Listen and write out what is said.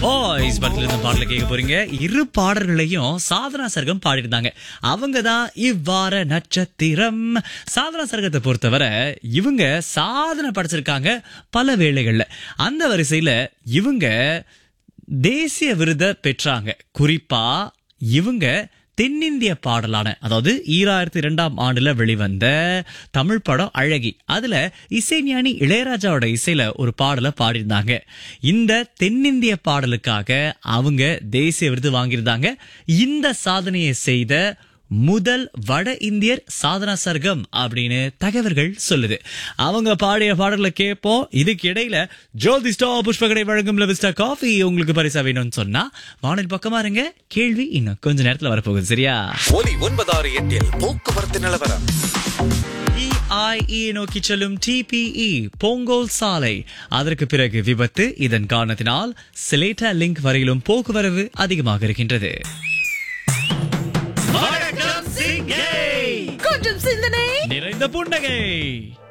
boys படத்துல இருந்து பாடல கேட்க போறீங்க இரு பாடல்களையும் சாதனா சர்க்கம் பாடிருந்தாங்க அவங்க தான் இவ்வாற நட்சத்திரம் சாதனா சர்க்கத்தை பொறுத்தவரை இவங்க சாதனை படைச்சிருக்காங்க பல வேளைகள்ல அந்த வரிசையில இவங்க தேசிய விருதை பெற்றாங்க குறிப்பா இவங்க தென்னிந்திய பாடலான அதாவது ஈராயிரத்தி இரண்டாம் ஆண்டுல வெளிவந்த தமிழ் படம் அழகி அதுல இசைஞானி இளையராஜாவோட இசையில ஒரு பாடலை பாடியிருந்தாங்க இந்த தென்னிந்திய பாடலுக்காக அவங்க தேசிய விருது வாங்கியிருந்தாங்க இந்த சாதனையை செய்த முதல் வட இந்தியர் சாதனா சர்க்கம் அப்படின்னு தகவல்கள் சொல்லுது அவங்க பாடிய பாடல்களை கேட்போம் இதுக்கு இடையில ஜோதி ஸ்டா புஷ்பகடை வழங்கும் லவிஸ்டா காஃபி உங்களுக்கு பரிசா வேணும்னு சொன்னா வானல் பக்கமா இருங்க கேள்வி இன்னும் கொஞ்ச நேரத்துல வரப்போகுது சரியா ஒலி ஒன்பதாறு எட்டில் போக்குவரத்து நிலவரம் இஐஇ நோக்கி செல்லும் டிபிஇ பொங்கோல் சாலை அதற்கு பிறகு விபத்து இதன் காரணத்தினால் சிலேட்டா லிங்க் வரையிலும் போக்குவரவு அதிகமாக இருக்கின்றது வணக்கம் சிங்கை கொஞ்சம் சிந்தனை நிறைந்த புன்னகை